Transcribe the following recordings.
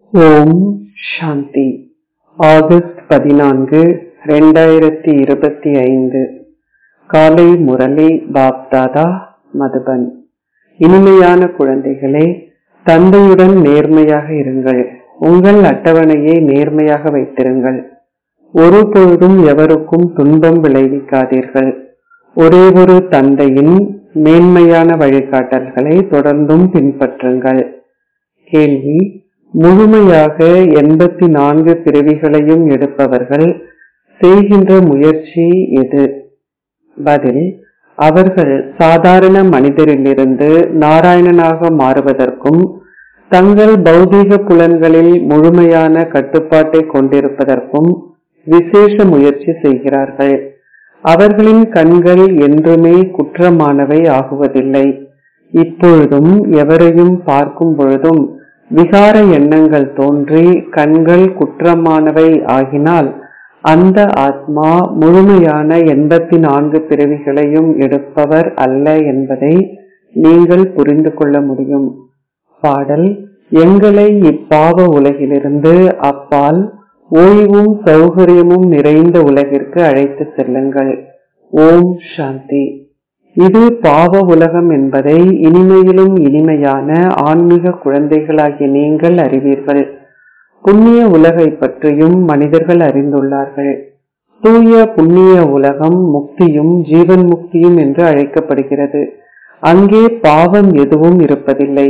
ஓம் சாந்தி August பதினான்கு ரெண்டாயிரத்தி இருபத்தி ஐந்து காலை முரளி பாப்தாதா மதுபன் இனிமையான குழந்தைகளே தந்தையுடன் நேர்மையாக இருங்கள் உங்கள் அட்டவணையை நேர்மையாக வைத்திருங்கள் ஒருபொழுதும் எவருக்கும் துன்பம் விளைவிக்காதீர்கள் ஒரே ஒரு தந்தையின் மேன்மையான வழிகாட்டல்களை தொடர்ந்தும் பின்பற்றுங்கள் கேள்வி முழுமையாக எண்பத்தி நான்கு பிறவிகளையும் எடுப்பவர்கள் செய்கின்ற முயற்சி எது பதில் அவர்கள் சாதாரண மனிதரிலிருந்து நாராயணனாக மாறுவதற்கும் தங்கள் பௌதீக புலன்களில் முழுமையான கட்டுப்பாட்டை கொண்டிருப்பதற்கும் விசேஷ முயற்சி செய்கிறார்கள் அவர்களின் கண்கள் என்றுமே குற்றமானவை ஆகுவதில்லை இப்பொழுதும் எவரையும் பார்க்கும் பொழுதும் விகார எண்ணங்கள் தோன்றி கண்கள் குற்றமானவை ஆகினால் அந்த ஆத்மா முழுமையான எண்பத்தி நான்கு பிறவிகளையும் எடுப்பவர் அல்ல என்பதை நீங்கள் புரிந்து கொள்ள முடியும் பாடல் எங்களை இப்பாவ உலகிலிருந்து அப்பால் ஓய்வும் சௌகரியமும் நிறைந்த உலகிற்கு அழைத்து செல்லுங்கள் ஓம் சாந்தி இது பாவ உலகம் என்பதை இனிமையிலும் இனிமையான ஆன்மீக குழந்தைகளாகிய நீங்கள் அறிவீர்கள் புண்ணிய உலகை பற்றியும் மனிதர்கள் அறிந்துள்ளார்கள் தூய புண்ணிய உலகம் முக்தியும் ஜீவன் முக்தியும் என்று அழைக்கப்படுகிறது அங்கே பாவம் எதுவும் இருப்பதில்லை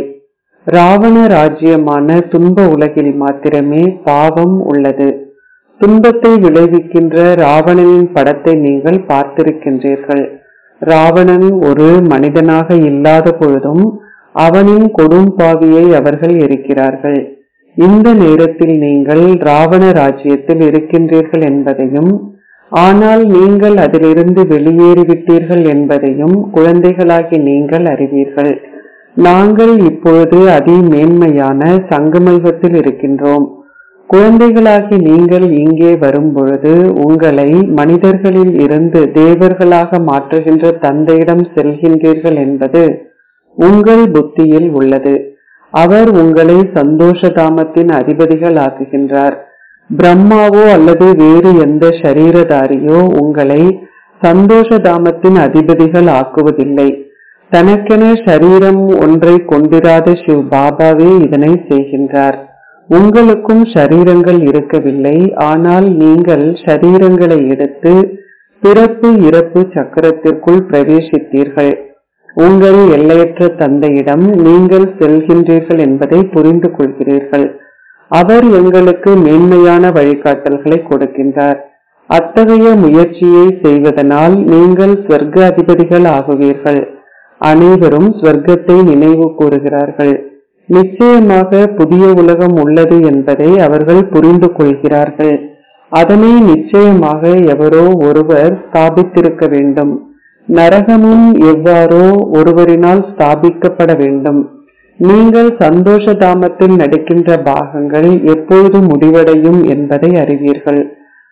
ராவண ராஜ்யமான துன்ப உலகில் மாத்திரமே பாவம் உள்ளது துன்பத்தை விளைவிக்கின்ற ராவணனின் படத்தை நீங்கள் பார்த்திருக்கின்றீர்கள் ராவணன் ஒரு மனிதனாக இல்லாத பொழுதும் அவனின் கொடும் பாவியை அவர்கள் இருக்கிறார்கள் இந்த நேரத்தில் நீங்கள் ராவண ராஜ்யத்தில் இருக்கின்றீர்கள் என்பதையும் ஆனால் நீங்கள் அதிலிருந்து வெளியேறிவிட்டீர்கள் என்பதையும் குழந்தைகளாகி நீங்கள் அறிவீர்கள் நாங்கள் இப்பொழுது அதி மேன்மையான சங்கமயுகத்தில் இருக்கின்றோம் குழந்தைகளாகி நீங்கள் இங்கே வரும் பொழுது உங்களை மனிதர்களில் இருந்து தேவர்களாக மாற்றுகின்ற தந்தையிடம் செல்கின்றீர்கள் என்பது உங்கள் புத்தியில் உள்ளது அவர் உங்களை சந்தோஷ தாமத்தின் அதிபதிகள் ஆக்குகின்றார் பிரம்மாவோ அல்லது வேறு எந்த சரீரதாரியோ உங்களை சந்தோஷ தாமத்தின் அதிபதிகள் ஆக்குவதில்லை தனக்கென சரீரம் ஒன்றை கொண்டிராத சிவ் பாபாவே இதனை செய்கின்றார் உங்களுக்கும் ஷரீரங்கள் இருக்கவில்லை ஆனால் நீங்கள் ஷரீரங்களை எடுத்து பிறப்பு இறப்பு சக்கரத்திற்குள் பிரவேசித்தீர்கள் உங்கள் எல்லையற்ற தந்தையிடம் நீங்கள் செல்கின்றீர்கள் என்பதை புரிந்து கொள்கிறீர்கள் அவர் எங்களுக்கு மேன்மையான வழிகாட்டல்களை கொடுக்கின்றார் அத்தகைய முயற்சியை செய்வதனால் நீங்கள் சொர்க்க அதிபதிகள் ஆகுவீர்கள் அனைவரும் சொர்க்கத்தை நினைவு கூறுகிறார்கள் நிச்சயமாக புதிய உலகம் உள்ளது என்பதை அவர்கள் புரிந்து கொள்கிறார்கள் அதனை நிச்சயமாக எவரோ ஒருவர் ஸ்தாபித்திருக்க வேண்டும் நரகமும் எவ்வாறோ ஒருவரினால் ஸ்தாபிக்கப்பட வேண்டும் நீங்கள் சந்தோஷ தாமத்தில் நடிக்கின்ற பாகங்கள் எப்பொழுது முடிவடையும் என்பதை அறிவீர்கள்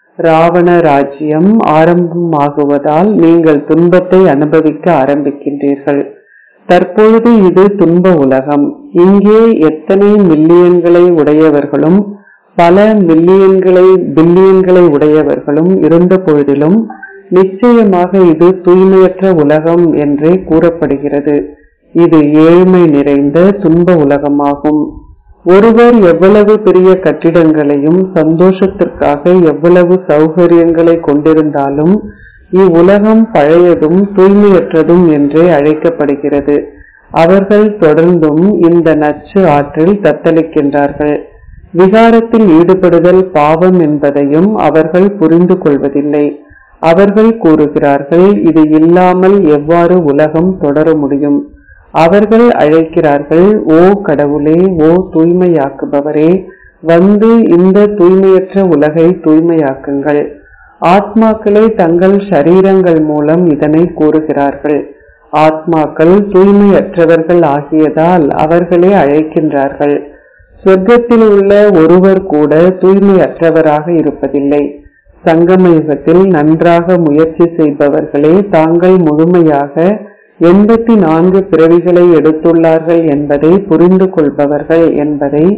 ராவண ராஜ்யம் ஆரம்பமாகுவதால் நீங்கள் துன்பத்தை அனுபவிக்க ஆரம்பிக்கின்றீர்கள் தற்பொழுது இது துன்ப உலகம் இங்கே எத்தனை மில்லியன்களை உடையவர்களும் பல மில்லியன்களை பில்லியன்களை உடையவர்களும் இருந்த பொழுதிலும் நிச்சயமாக இது தூய்மையற்ற உலகம் என்றே கூறப்படுகிறது இது ஏழ்மை நிறைந்த துன்ப உலகமாகும் ஒருவர் எவ்வளவு பெரிய கட்டிடங்களையும் சந்தோஷத்திற்காக எவ்வளவு சௌகரியங்களை கொண்டிருந்தாலும் இவ்வுலகம் பழையதும் தூய்மையற்றதும் என்றே அழைக்கப்படுகிறது அவர்கள் தொடர்ந்தும் இந்த நச்சு ஆற்றில் தத்தளிக்கின்றார்கள் விகாரத்தில் ஈடுபடுதல் பாவம் என்பதையும் அவர்கள் புரிந்து கொள்வதில்லை அவர்கள் கூறுகிறார்கள் இது இல்லாமல் எவ்வாறு உலகம் தொடர முடியும் அவர்கள் அழைக்கிறார்கள் ஓ கடவுளே ஓ தூய்மையாக்குபவரே வந்து இந்த தூய்மையற்ற உலகை தூய்மையாக்குங்கள் ஆத்மாக்களே தங்கள் ஷரீரங்கள் மூலம் இதனை கூறுகிறார்கள் ஆத்மாக்கள் தூய்மையற்றவர்கள் ஆகியதால் அவர்களே அழைக்கின்றார்கள் சொர்க்கத்தில் உள்ள ஒருவர் கூட தூய்மையற்றவராக இருப்பதில்லை சங்கம யுகத்தில் நன்றாக முயற்சி செய்பவர்களே தாங்கள் முழுமையாக எண்பத்தி நான்கு பிறவிகளை எடுத்துள்ளார்கள் என்பதை புரிந்து கொள்பவர்கள் என்பதை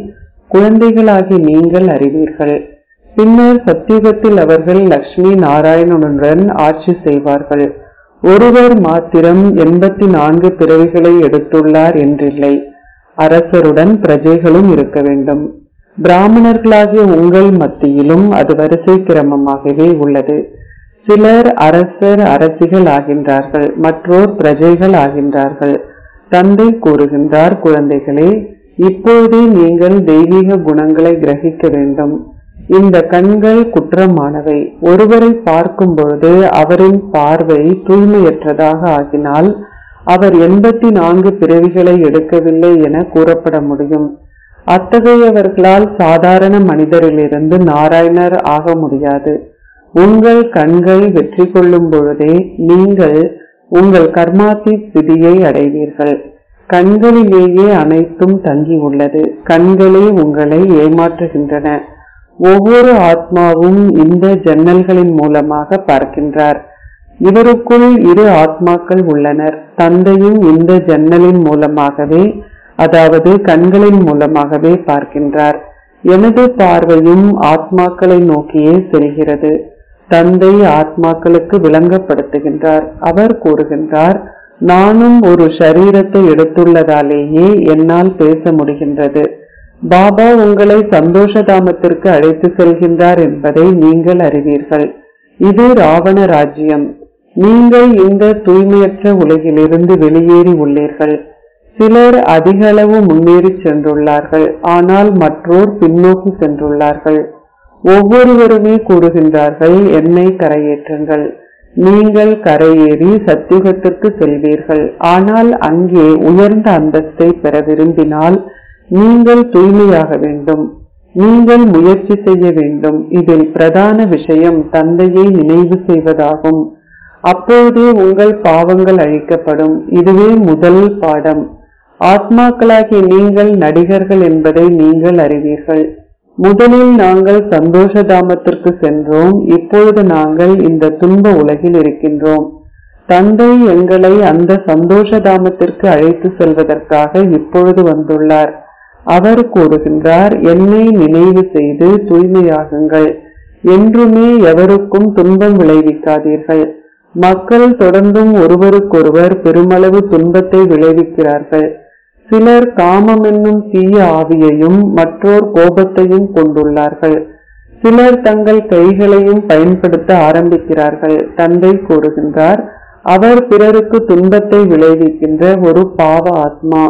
குழந்தைகளாகி நீங்கள் அறிவீர்கள் பின்னர் சத்தியுகத்தில் அவர்கள் லக்ஷ்மி நாராயணனுடன் ஆட்சி செய்வார்கள் ஒருவர் மாத்திரம் எண்பத்தி நான்கு பிறவிகளை எடுத்துள்ளார் என்றில்லை அரசருடன் பிரஜைகளும் இருக்க வேண்டும் பிராமணர்களாகிய உங்கள் மத்தியிலும் அது வரிசை கிரமமாகவே உள்ளது சிலர் அரசர் அரசிகள் ஆகின்றார்கள் மற்றோர் பிரஜைகள் ஆகின்றார்கள் தந்தை கூறுகின்றார் குழந்தைகளே இப்போதே நீங்கள் தெய்வீக குணங்களை கிரகிக்க வேண்டும் இந்த கண்கள் குற்றமானவை ஒருவரை பார்க்கும் பொழுது அவரின் பார்வை தூய்மையற்றதாக ஆகினால் அவர் எண்பத்தி நான்கு பிறவிகளை எடுக்கவில்லை என கூறப்பட முடியும் அத்தகையவர்களால் சாதாரண மனிதரிலிருந்து நாராயணர் ஆக முடியாது உங்கள் கண்கள் வெற்றி கொள்ளும் பொழுதே நீங்கள் உங்கள் கர்மாத்தி ஸ்திதியை அடைவீர்கள் கண்களிலேயே அனைத்தும் தங்கி உள்ளது கண்களே உங்களை ஏமாற்றுகின்றன ஒவ்வொரு ஆத்மாவும் இந்த ஜன்னல்களின் மூலமாக பார்க்கின்றார் இவருக்குள் இரு ஆத்மாக்கள் உள்ளனர் தந்தையும் இந்த ஜன்னலின் மூலமாகவே அதாவது கண்களின் மூலமாகவே பார்க்கின்றார் எனது பார்வையும் ஆத்மாக்களை நோக்கியே செல்கிறது தந்தை ஆத்மாக்களுக்கு விளங்கப்படுத்துகின்றார் அவர் கூறுகின்றார் நானும் ஒரு சரீரத்தை எடுத்துள்ளதாலேயே என்னால் பேச முடிகின்றது பாபா உங்களை சந்தோஷதாமத்திற்கு அழைத்து செல்கின்றார் என்பதை நீங்கள் அறிவீர்கள் இது ராவண ராஜ்யம் நீங்கள் இந்த தூய்மையற்ற உலகிலிருந்து வெளியேறி உள்ளீர்கள் சிலர் அதிக அளவு முன்னேறி சென்றுள்ளார்கள் ஆனால் மற்றோர் பின்னோக்கி சென்றுள்ளார்கள் ஒவ்வொருவருமே கூறுகின்றார்கள் என்னை கரையேற்றுங்கள் நீங்கள் கரையேறி சத்தியுகத்திற்கு செல்வீர்கள் ஆனால் அங்கே உயர்ந்த அந்தஸ்தை பெற விரும்பினால் நீங்கள் தூய்மையாக வேண்டும் நீங்கள் முயற்சி செய்ய வேண்டும் இதில் பிரதான விஷயம் தந்தையை நினைவு செய்வதாகும் அப்போதே உங்கள் பாவங்கள் அழிக்கப்படும் இதுவே முதல் பாடம் ஆத்மாக்களாகிய நீங்கள் நடிகர்கள் என்பதை நீங்கள் அறிவீர்கள் முதலில் நாங்கள் சந்தோஷ தாமத்திற்கு சென்றோம் இப்பொழுது நாங்கள் இந்த துன்ப உலகில் இருக்கின்றோம் தந்தை எங்களை அந்த சந்தோஷ தாமத்திற்கு அழைத்து செல்வதற்காக இப்பொழுது வந்துள்ளார் அவர் கூறுகின்றார் என்னை நினைவு செய்து தூய்மையாகுங்கள் என்றுமே எவருக்கும் துன்பம் விளைவிக்காதீர்கள் மக்கள் தொடர்ந்தும் ஒருவருக்கொருவர் பெருமளவு துன்பத்தை விளைவிக்கிறார்கள் சிலர் காமம் என்னும் தீய ஆவியையும் மற்றோர் கோபத்தையும் கொண்டுள்ளார்கள் சிலர் தங்கள் கைகளையும் பயன்படுத்த ஆரம்பிக்கிறார்கள் தந்தை கூறுகின்றார் அவர் பிறருக்கு துன்பத்தை விளைவிக்கின்ற ஒரு பாவ ஆத்மா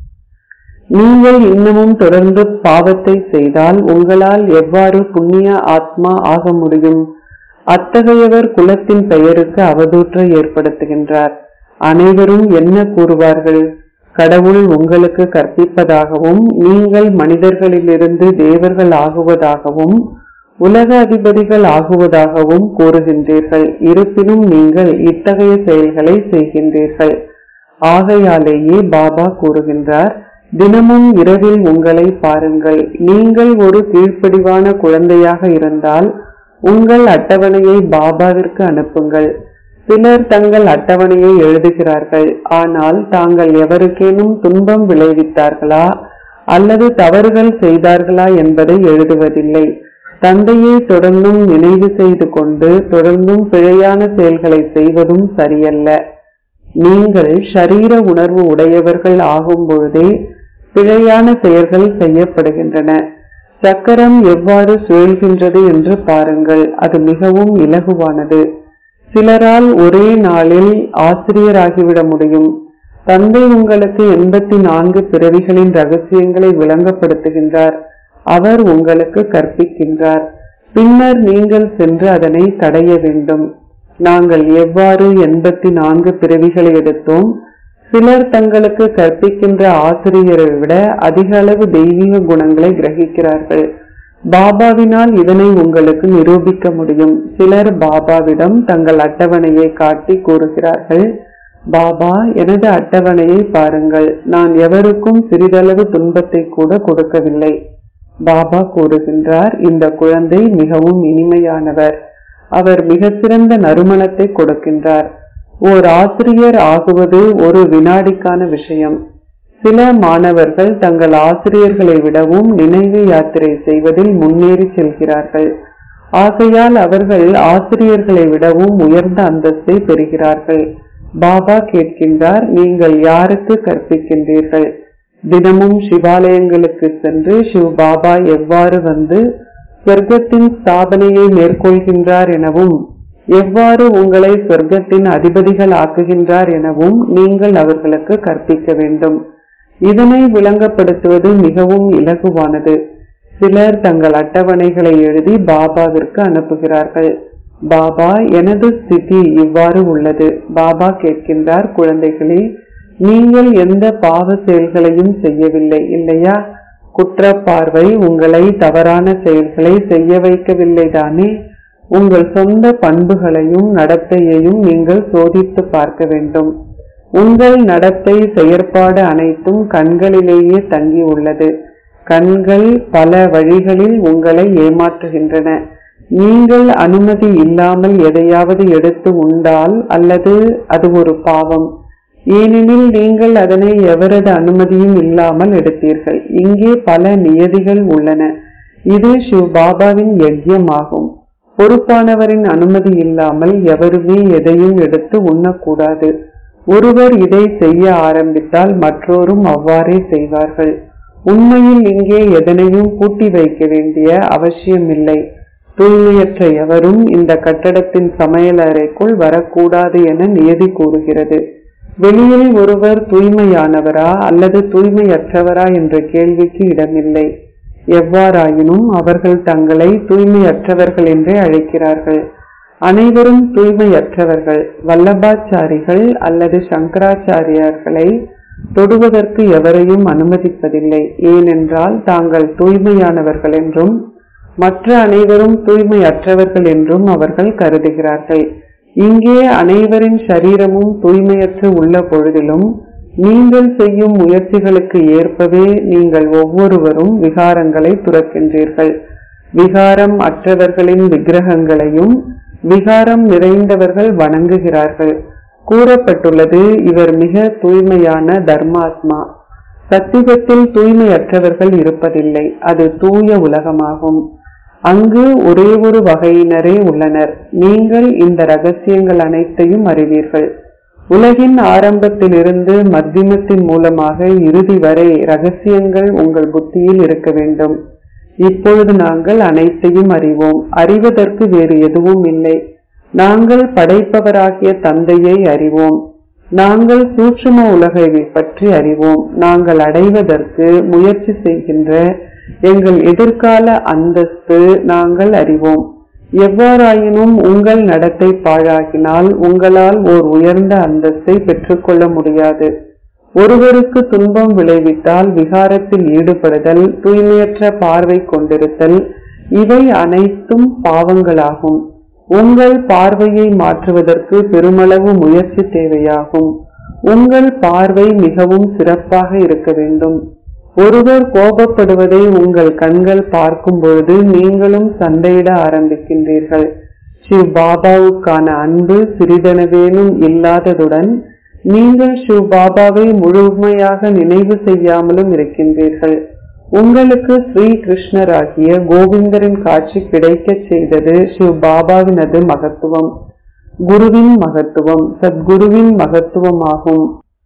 நீங்கள் இன்னமும் தொடர்ந்து பாவத்தை செய்தால் உங்களால் எவ்வாறு புண்ணிய ஆத்மா ஆக முடியும் அத்தகையவர் குலத்தின் பெயருக்கு அவதூற்றை ஏற்படுத்துகின்றார் அனைவரும் என்ன கூறுவார்கள் கடவுள் உங்களுக்கு கற்பிப்பதாகவும் நீங்கள் மனிதர்களிலிருந்து தேவர்கள் ஆகுவதாகவும் உலக அதிபதிகள் ஆகுவதாகவும் கூறுகின்றீர்கள் இருப்பினும் நீங்கள் இத்தகைய செயல்களை செய்கின்றீர்கள் ஆகையாலேயே பாபா கூறுகின்றார் தினமும் இரவில் உங்களை பாருங்கள் நீங்கள் ஒரு கீழ்ப்படிவான குழந்தையாக இருந்தால் உங்கள் அட்டவணையை பாபாவிற்கு அனுப்புங்கள் சிலர் தங்கள் அட்டவணையை எழுதுகிறார்கள் ஆனால் தாங்கள் எவருக்கேனும் துன்பம் விளைவித்தார்களா அல்லது தவறுகள் செய்தார்களா என்பதை எழுதுவதில்லை தந்தையை தொடர்ந்தும் நினைவு செய்து கொண்டு தொடர்ந்தும் பிழையான செயல்களை செய்வதும் சரியல்ல நீங்கள் ஷரீர உணர்வு உடையவர்கள் ஆகும் பொழுதே பிழையான செயல்கள் செய்யப்படுகின்றன சக்கரம் எவ்வாறு சுழல்கின்றது என்று பாருங்கள் அது மிகவும் இலகுவானது சிலரால் ஒரே நாளில் ஆசிரியராகிவிட முடியும் தந்தை உங்களுக்கு எண்பத்தி நான்கு பிறவிகளின் ரகசியங்களை விளங்கப்படுத்துகின்றார் அவர் உங்களுக்கு கற்பிக்கின்றார் பின்னர் நீங்கள் சென்று அதனை தடைய வேண்டும் நாங்கள் எவ்வாறு எண்பத்தி நான்கு பிறவிகளை எடுத்தோம் சிலர் தங்களுக்கு கற்பிக்கின்ற ஆசிரியரை விட அதிக அளவு தெய்வீக குணங்களை கிரகிக்கிறார்கள் பாபாவினால் இதனை உங்களுக்கு நிரூபிக்க முடியும் சிலர் பாபாவிடம் தங்கள் அட்டவணையை காட்டி கூறுகிறார்கள் பாபா எனது அட்டவணையை பாருங்கள் நான் எவருக்கும் சிறிதளவு துன்பத்தை கூட கொடுக்கவில்லை பாபா கூறுகின்றார் இந்த குழந்தை மிகவும் இனிமையானவர் அவர் மிக சிறந்த நறுமணத்தை கொடுக்கின்றார் ஓர் ஆசிரியர் ஆகுவது ஒரு வினாடிக்கான விஷயம் சில மாணவர்கள் தங்கள் ஆசிரியர்களை விடவும் நினைவு யாத்திரை செய்வதில் முன்னேறி செல்கிறார்கள் ஆகையால் அவர்கள் ஆசிரியர்களை விடவும் உயர்ந்த அந்தஸ்தை பெறுகிறார்கள் பாபா கேட்கின்றார் நீங்கள் யாருக்கு கற்பிக்கின்றீர்கள் தினமும் சிவாலயங்களுக்கு சென்று சிவ் பாபா எவ்வாறு வந்து சொர்க்கத்தின் ஸ்தாபனையை மேற்கொள்கின்றார் எனவும் எவ்வாறு உங்களை சொர்க்கத்தின் அதிபதிகள் ஆக்குகின்றார் எனவும் நீங்கள் அவர்களுக்கு கற்பிக்க வேண்டும் இதனை விளங்கப்படுத்துவது மிகவும் இலகுவானது சிலர் தங்கள் அட்டவணைகளை எழுதி பாபாவிற்கு அனுப்புகிறார்கள் பாபா எனது ஸ்திதி இவ்வாறு உள்ளது பாபா கேட்கின்றார் குழந்தைகளே நீங்கள் எந்த பாவ செயல்களையும் செய்யவில்லை இல்லையா குற்றப்பார்வை உங்களை தவறான செயல்களை செய்ய வைக்கவில்லை தானே உங்கள் சொந்த பண்புகளையும் நடத்தையையும் நீங்கள் சோதித்து பார்க்க வேண்டும் உங்கள் நடத்தை செயற்பாடு அனைத்தும் கண்களிலேயே தங்கி உள்ளது கண்கள் பல வழிகளில் உங்களை ஏமாற்றுகின்றன நீங்கள் அனுமதி இல்லாமல் எதையாவது எடுத்து உண்டால் அல்லது அது ஒரு பாவம் ஏனெனில் நீங்கள் அதனை எவரது அனுமதியும் இல்லாமல் எடுத்தீர்கள் இங்கே பல நியதிகள் உள்ளன இது சிவ் பாபாவின் யஜ்யமாகும் பொறுப்பானவரின் அனுமதி இல்லாமல் எவருமே எதையும் எடுத்து உண்ணக்கூடாது ஒருவர் இதை செய்ய ஆரம்பித்தால் மற்றோரும் அவ்வாறே செய்வார்கள் உண்மையில் இங்கே எதனையும் பூட்டி வைக்க வேண்டிய அவசியமில்லை தூய்மையற்ற எவரும் இந்த கட்டடத்தின் சமையலறைக்குள் வரக்கூடாது என நியதி கூறுகிறது வெளியில் ஒருவர் தூய்மையானவரா அல்லது தூய்மையற்றவரா என்ற கேள்விக்கு இடமில்லை எவ்வாறாயினும் அவர்கள் தங்களை தூய்மையற்றவர்கள் என்றே அழைக்கிறார்கள் அனைவரும் தூய்மையற்றவர்கள் வல்லபாச்சாரிகள் அல்லது சங்கராச்சாரியார்களை தொடுவதற்கு எவரையும் அனுமதிப்பதில்லை ஏனென்றால் தாங்கள் தூய்மையானவர்கள் என்றும் மற்ற அனைவரும் தூய்மையற்றவர்கள் என்றும் அவர்கள் கருதுகிறார்கள் இங்கே அனைவரின் சரீரமும் தூய்மையற்று உள்ள பொழுதிலும் நீங்கள் செய்யும் முயற்சிகளுக்கு ஏற்பவே நீங்கள் ஒவ்வொருவரும் விகாரங்களை துறக்கின்றீர்கள் விகாரம் அற்றவர்களின் விக்கிரகங்களையும் விகாரம் நிறைந்தவர்கள் வணங்குகிறார்கள் கூறப்பட்டுள்ளது இவர் மிக தூய்மையான தர்மாத்மா சத்தியத்தில் தூய்மையற்றவர்கள் இருப்பதில்லை அது தூய உலகமாகும் அங்கு ஒரே ஒரு வகையினரே உள்ளனர் நீங்கள் இந்த ரகசியங்கள் அனைத்தையும் அறிவீர்கள் உலகின் ஆரம்பத்திலிருந்து மத்தியமத்தின் மூலமாக இறுதி வரை ரகசியங்கள் உங்கள் புத்தியில் இருக்க வேண்டும் இப்பொழுது நாங்கள் அனைத்தையும் அறிவோம் அறிவதற்கு வேறு எதுவும் இல்லை நாங்கள் படைப்பவராகிய தந்தையை அறிவோம் நாங்கள் சூட்சும உலகை பற்றி அறிவோம் நாங்கள் அடைவதற்கு முயற்சி செய்கின்ற எங்கள் எதிர்கால அந்தஸ்து நாங்கள் அறிவோம் எவ்வாறாயினும் உங்கள் நடத்தை பாழாகினால் உங்களால் ஓர் உயர்ந்த அந்தஸ்தை பெற்றுக்கொள்ள முடியாது ஒருவருக்கு துன்பம் விளைவித்தால் விகாரத்தில் ஈடுபடுதல் தூய்மையற்ற பார்வை கொண்டிருத்தல் இவை அனைத்தும் பாவங்களாகும் உங்கள் பார்வையை மாற்றுவதற்கு பெருமளவு முயற்சி தேவையாகும் உங்கள் பார்வை மிகவும் சிறப்பாக இருக்க வேண்டும் ஒருவர் கோபப்படுவதை உங்கள் கண்கள் பார்க்கும் பொழுது நீங்களும் சண்டையிட ஆரம்பிக்கின்றீர்கள் சிவ் பாபாவுக்கான அன்பு சிறிதனவேனும் இல்லாததுடன் நீங்கள் சிவ் பாபாவை முழுமையாக நினைவு செய்யாமலும் இருக்கின்றீர்கள் உங்களுக்கு ஸ்ரீ கிருஷ்ணராகிய கோவிந்தரின் காட்சி கிடைக்கச் செய்தது சிவ் பாபாவினது மகத்துவம் குருவின் மகத்துவம் சத்குருவின் மகத்துவமாகும்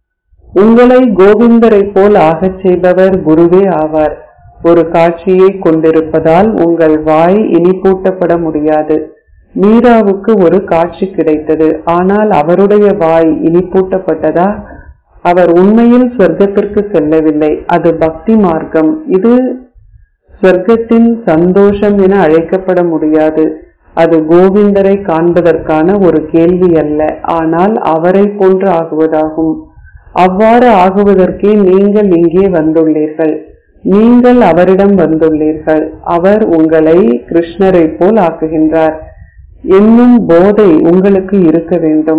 உங்களை கோவிந்தரை போல் ஆகச் செய்பவர் குருவே ஆவார் ஒரு காட்சியை கொண்டிருப்பதால் உங்கள் வாய் இனிப்பூட்டப்பட முடியாது மீராவுக்கு ஒரு காட்சி கிடைத்தது ஆனால் அவருடைய வாய் இனிப்பூட்டப்பட்டதா அவர் உண்மையில் சொர்க்கத்திற்கு செல்லவில்லை அது பக்தி மார்க்கம் இது சொர்க்கத்தின் சந்தோஷம் என அழைக்கப்பட முடியாது அது கோவிந்தரை காண்பதற்கான ஒரு கேள்வி அல்ல ஆனால் அவரை போன்று ஆகுவதாகும் அவ்வாறு ஆகுவதற்கே நீங்கள் இங்கே வந்துள்ளீர்கள் நீங்கள் அவரிடம் வந்துள்ளீர்கள் அவர் உங்களை கிருஷ்ணரை போல் ஆக்குகின்றார் என்னும் போதை உங்களுக்கு இருக்க வேண்டும்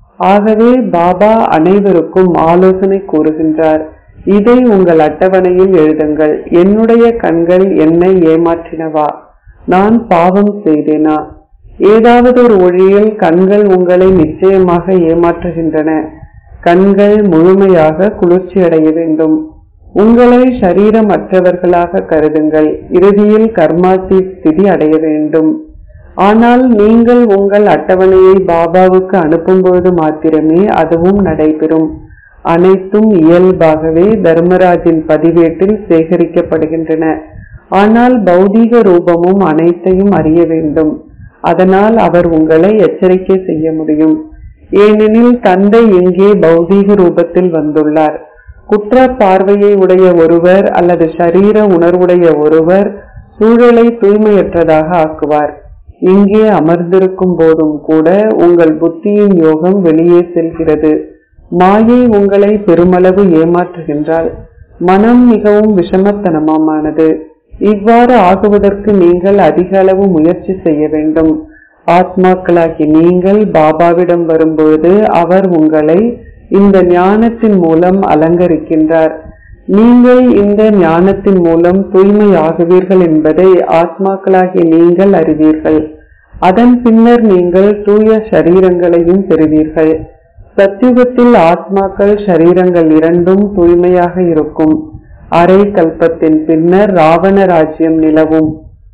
ஆகவே பாபா அனைவருக்கும் ஆலோசனை கூறுகின்றார் இதை உங்கள் அட்டவணையில் எழுதுங்கள் என்னுடைய கண்கள் என்னை ஏமாற்றினவா நான் பாவம் செய்தேனா ஏதாவது ஒரு ஒழியில் கண்கள் உங்களை நிச்சயமாக ஏமாற்றுகின்றன கண்கள் முழுமையாக குளிர்ச்சி அடைய வேண்டும் உங்களை சரீரமற்றவர்களாக கருதுங்கள் இறுதியில் கர்மாதி ஸ்திதி அடைய வேண்டும் ஆனால் நீங்கள் உங்கள் அட்டவணையை பாபாவுக்கு அனுப்பும்போது மாத்திரமே அதுவும் நடைபெறும் அனைத்தும் இயல்பாகவே தர்மராஜின் பதிவேட்டில் சேகரிக்கப்படுகின்றன ஆனால் பௌதீக ரூபமும் அனைத்தையும் அறிய வேண்டும் அதனால் அவர் உங்களை எச்சரிக்கை செய்ய முடியும் ஏனெனில் தந்தை இங்கே பௌதீக ரூபத்தில் வந்துள்ளார் குற்ற பார்வையை உடைய ஒருவர் அல்லது ஷரீர உணர்வுடைய ஒருவர் சூழலை தூய்மையற்றதாக ஆக்குவார் இங்கே அமர்ந்திருக்கும் போதும் கூட உங்கள் புத்தியின் யோகம் வெளியே செல்கிறது மாயை உங்களை பெருமளவு ஏமாற்றுகின்றால் மனம் மிகவும் விஷமத்தனமானது இவ்வாறு ஆகுவதற்கு நீங்கள் அதிக அளவு முயற்சி செய்ய வேண்டும் ஆத்மாக்களாகி நீங்கள் பாபாவிடம் வரும்பொழுது அவர் உங்களை இந்த ஞானத்தின் மூலம் அலங்கரிக்கின்றார் நீங்கள் இந்த ஞானத்தின் மூலம் தூய்மை ஆகுவீர்கள் என்பதை ஆத்மாக்களாகி நீங்கள் அறிவீர்கள் அதன் பின்னர் நீங்கள் தூய சரீரங்களையும் பெறுவீர்கள் சத்தியுகத்தில் ஆத்மாக்கள் சரீரங்கள் இரண்டும் தூய்மையாக இருக்கும் அரை கல்பத்தின் பின்னர் ராவண ராஜ்யம் நிலவும்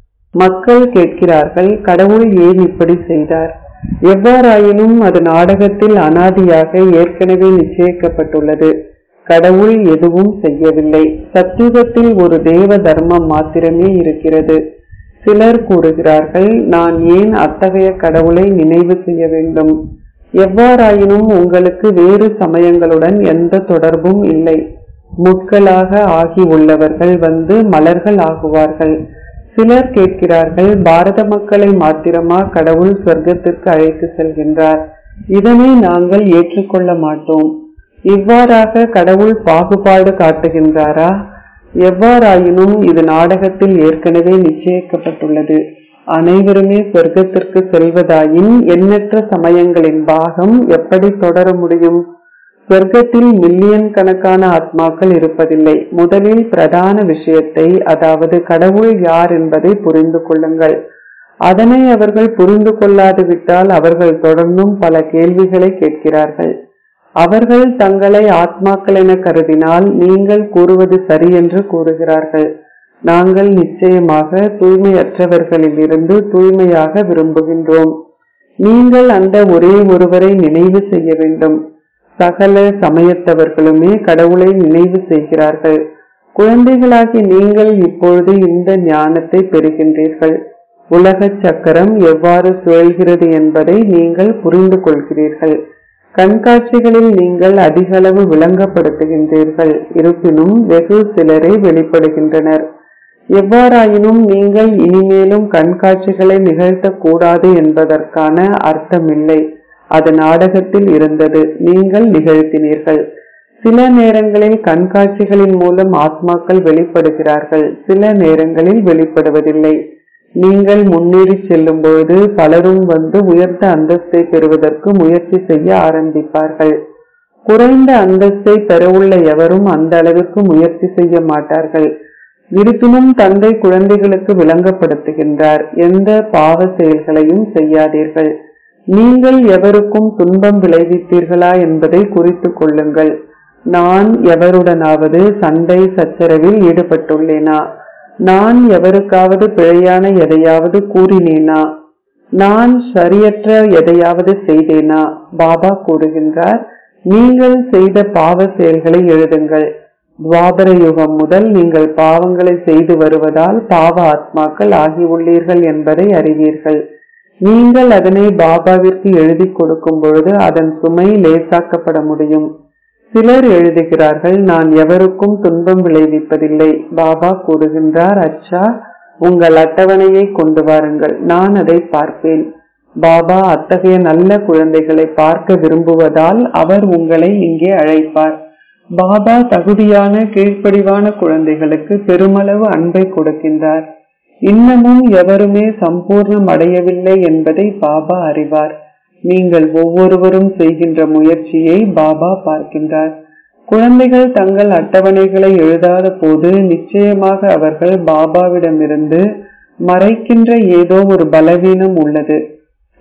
மக்கள் கேட்கிறார்கள் கடவுள் ஏன் இப்படி செய்தார் எவ்வாறாயினும் அது நாடகத்தில் அனாதியாக ஏற்கனவே நிச்சயிக்கப்பட்டுள்ளது கடவுள் எதுவும் செய்யவில்லை சத்தியுகத்தில் ஒரு தேவ தர்மம் மாத்திரமே இருக்கிறது சிலர் கூறுகிறார்கள் நான் ஏன் அத்தகைய கடவுளை நினைவு செய்ய வேண்டும் எவ்வாறாயினும் உங்களுக்கு வேறு சமயங்களுடன் எந்த தொடர்பும் இல்லை முட்களாக ஆகி உள்ளவர்கள் வந்து மலர்கள் ஆகுவார்கள் சிலர் கேட்கிறார்கள் பாரத மக்களை மாத்திரமா கடவுள் சொர்க்கத்திற்கு அழைத்து செல்கின்றார் இதனை நாங்கள் ஏற்றுக்கொள்ள மாட்டோம் இவ்வாறாக கடவுள் பாகுபாடு காட்டுகின்றாரா எவ்வாறாயினும் இது நாடகத்தில் ஏற்கனவே நிச்சயிக்கப்பட்டுள்ளது அனைவருமே சொர்க்கத்திற்கு செல்வதாயின் எண்ணற்ற சமயங்களின் பாகம் எப்படி தொடர முடியும் சொர்க்கத்தில் மில்லியன் கணக்கான ஆத்மாக்கள் இருப்பதில்லை முதலில் பிரதான விஷயத்தை அதாவது கடவுள் யார் என்பதை புரிந்து கொள்ளுங்கள் அதனை அவர்கள் புரிந்து கொள்ளாது விட்டால் அவர்கள் தொடர்ந்தும் பல கேள்விகளை கேட்கிறார்கள் அவர்கள் தங்களை ஆத்மாக்கள் என கருதினால் நீங்கள் கூறுவது சரி என்று கூறுகிறார்கள் நாங்கள் நிச்சயமாக தூய்மையற்றவர்களில் இருந்து தூய்மையாக விரும்புகின்றோம் நீங்கள் அந்த ஒரே ஒருவரை நினைவு செய்ய வேண்டும் சகல சமயத்தவர்களுமே கடவுளை நினைவு செய்கிறார்கள் குழந்தைகளாகி நீங்கள் இப்பொழுது இந்த ஞானத்தை பெறுகின்றீர்கள் உலக சக்கரம் எவ்வாறு சுழல்கிறது என்பதை நீங்கள் புரிந்து கொள்கிறீர்கள் கண்காட்சிகளில் நீங்கள் அதிக அளவு விளங்கப்படுத்துகின்றீர்கள் இருப்பினும் வெகு சிலரே வெளிப்படுகின்றனர் எவ்வாறாயினும் நீங்கள் இனிமேலும் கண்காட்சிகளை நிகழ்த்தக்கூடாது என்பதற்கான அர்த்தமில்லை அது நாடகத்தில் இருந்தது நீங்கள் நிகழ்த்தினீர்கள் சில நேரங்களில் கண்காட்சிகளின் மூலம் ஆத்மாக்கள் வெளிப்படுகிறார்கள் சில நேரங்களில் வெளிப்படுவதில்லை நீங்கள் முன்னேறி செல்லும் பொழுது பலரும் வந்து உயர்ந்த அந்தஸ்தை பெறுவதற்கு முயற்சி செய்ய ஆரம்பிப்பார்கள் குறைந்த அந்தஸ்தை பெறவுள்ள எவரும் அந்த அளவிற்கு முயற்சி செய்ய மாட்டார்கள் இருப்பினும் தந்தை குழந்தைகளுக்கு விளங்கப்படுத்துகின்றார் எந்த பாவ செயல்களையும் செய்யாதீர்கள் நீங்கள் எவருக்கும் துன்பம் விளைவித்தீர்களா என்பதை குறித்து கொள்ளுங்கள் நான் எவருடனாவது சண்டை சச்சரவில் ஈடுபட்டுள்ளேனா நான் எவருக்காவது பிழையான எதையாவது கூறினேனா நான் சரியற்ற எதையாவது செய்தேனா பாபா கூறுகின்றார் நீங்கள் செய்த பாவ செயல்களை எழுதுங்கள் துவாபர யுகம் முதல் நீங்கள் பாவங்களை செய்து வருவதால் பாவ ஆத்மாக்கள் ஆகியுள்ளீர்கள் என்பதை அறிவீர்கள் நீங்கள் அதனை பாபாவிற்கு எழுதி கொடுக்கும் பொழுது அதன் சுமை லேசாக்கப்பட முடியும் சிலர் எழுதுகிறார்கள் நான் எவருக்கும் துன்பம் விளைவிப்பதில்லை பாபா கூறுகின்றார் அச்சா உங்கள் அட்டவணையை கொண்டு வாருங்கள் நான் அதை பார்ப்பேன் பாபா அத்தகைய நல்ல குழந்தைகளை பார்க்க விரும்புவதால் அவர் உங்களை இங்கே அழைப்பார் பாபா தகுதியான கீழ்ப்படிவான குழந்தைகளுக்கு பெருமளவு அன்பை கொடுக்கின்றார் இன்னமும் எவருமே சம்பூர்ணம் அடையவில்லை என்பதை பாபா அறிவார் நீங்கள் ஒவ்வொருவரும் செய்கின்ற முயற்சியை பாபா பார்க்கின்றார் குழந்தைகள் தங்கள் அட்டவணைகளை எழுதாத போது நிச்சயமாக அவர்கள் பாபாவிடமிருந்து மறைக்கின்ற ஏதோ ஒரு பலவீனம் உள்ளது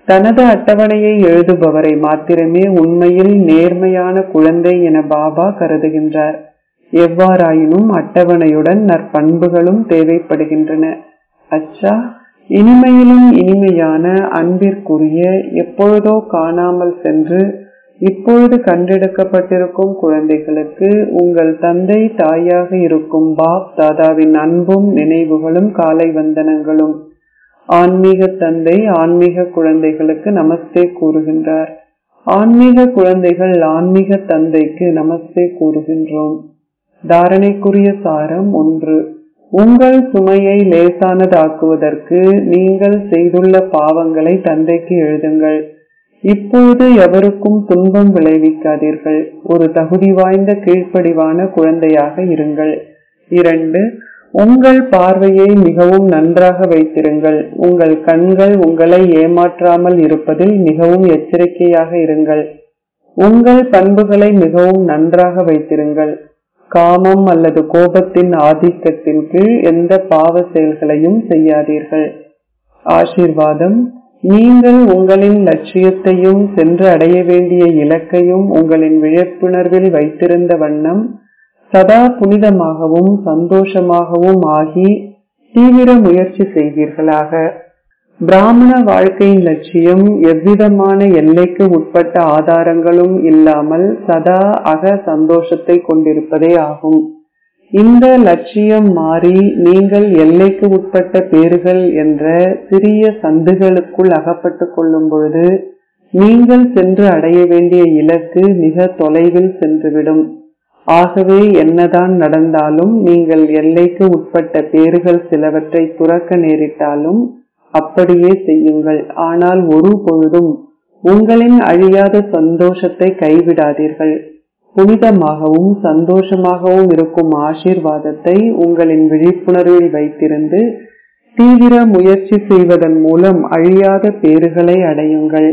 தனது அட்டவணையை எழுதுபவரை மாத்திரமே உண்மையில் நேர்மையான குழந்தை என பாபா கருதுகின்றார் எவ்வாறாயினும் அட்டவணையுடன் நற்பண்புகளும் தேவைப்படுகின்றன அச்சா இனிமையிலும் இனிமையான அன்பிற்குரிய எப்பொழுதோ காணாமல் சென்று இப்பொழுது கண்டெடுக்கப்பட்டிருக்கும் குழந்தைகளுக்கு உங்கள் தந்தை தாயாக இருக்கும் பாப் தாதாவின் அன்பும் நினைவுகளும் காலை வந்தனங்களும் ஆன்மீக தந்தை ஆன்மீக குழந்தைகளுக்கு நமஸ்தே கூறுகின்றார் ஆன்மீக குழந்தைகள் ஆன்மீக தந்தைக்கு நமஸ்தே கூறுகின்றோம் தாரணைக்குரிய சாரம் ஒன்று உங்கள் சுமையை லேசானதாக்குவதற்கு நீங்கள் செய்துள்ள பாவங்களை தந்தைக்கு எழுதுங்கள் இப்போது எவருக்கும் துன்பம் விளைவிக்காதீர்கள் ஒரு தகுதி வாய்ந்த கீழ்ப்படிவான குழந்தையாக இருங்கள் இரண்டு உங்கள் பார்வையை மிகவும் நன்றாக வைத்திருங்கள் உங்கள் கண்கள் உங்களை ஏமாற்றாமல் இருப்பதில் மிகவும் எச்சரிக்கையாக இருங்கள் உங்கள் பண்புகளை மிகவும் நன்றாக வைத்திருங்கள் காமம் அல்லது கோபத்தின் ஆதிக்கத்தின் கீழ் எந்த பாவ செயல்களையும் செய்யாதீர்கள் ஆசீர்வாதம் நீங்கள் உங்களின் லட்சியத்தையும் சென்று அடைய வேண்டிய இலக்கையும் உங்களின் விழிப்புணர்வில் வைத்திருந்த வண்ணம் சதா புனிதமாகவும் சந்தோஷமாகவும் ஆகி தீவிர முயற்சி செய்வீர்களாக பிராமண வாழ்க்கையின் லட்சியம் எவ்விதமான எல்லைக்கு உட்பட்ட ஆதாரங்களும் இல்லாமல் சதா அக சந்தோஷத்தை கொண்டிருப்பதே ஆகும் இந்த லட்சியம் மாறி நீங்கள் எல்லைக்கு உட்பட்ட பேறுகள் என்ற சிறிய சந்துகளுக்குள் அகப்பட்டுக் கொள்ளும் பொழுது நீங்கள் சென்று அடைய வேண்டிய இலக்கு மிக தொலைவில் சென்றுவிடும் ஆகவே என்னதான் நடந்தாலும் நீங்கள் எல்லைக்கு உட்பட்ட பேறுகள் சிலவற்றை துறக்க நேரிட்டாலும் அப்படியே செய்யுங்கள் ஆனால் ஒரு பொழுதும் உங்களின் அழியாத சந்தோஷத்தை கைவிடாதீர்கள் புனிதமாகவும் சந்தோஷமாகவும் இருக்கும் ஆசீர்வாதத்தை உங்களின் விழிப்புணர்வில் வைத்திருந்து தீவிர முயற்சி செய்வதன் மூலம் அழியாத பேறுகளை அடையுங்கள்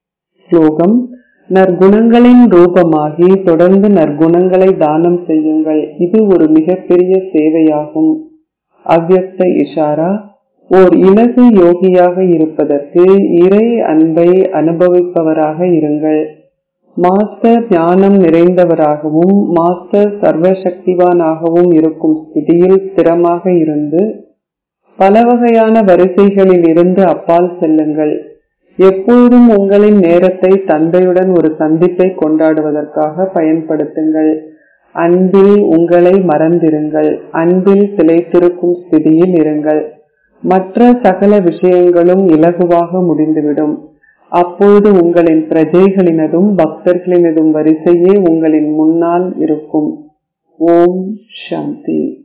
ஸ்லோகம் நற்குணங்களின் ரூபமாகி தொடர்ந்து நற்குணங்களை தானம் செய்யுங்கள் இது ஒரு மிகப்பெரிய சேவையாகும் அவ்வக்த இஷாரா ஓர் இலகு யோகியாக இருப்பதற்கு இறை அன்பை அனுபவிப்பவராக இருங்கள் மாஸ்டர் ஞானம் நிறைந்தவராகவும் மாஸ்டர் சர்வசக்திவானாகவும் இருக்கும் ஸ்திதியில் ஸ்திரமாக இருந்து பல வகையான வரிசைகளில் இருந்து அப்பால் செல்லுங்கள் எப்பொழுதும் உங்களின் நேரத்தை தந்தையுடன் ஒரு சந்திப்பை கொண்டாடுவதற்காக பயன்படுத்துங்கள் அன்பில் உங்களை மறந்திருங்கள் அன்பில் திளைத்திருக்கும் ஸ்திதியில் இருங்கள் மற்ற சகல விஷயங்களும் இலகுவாக முடிந்துவிடும் அப்பொழுது உங்களின் பிரஜைகளினதும் பக்தர்களினதும் வரிசையே உங்களின் முன்னால் இருக்கும் ஓம் சாந்தி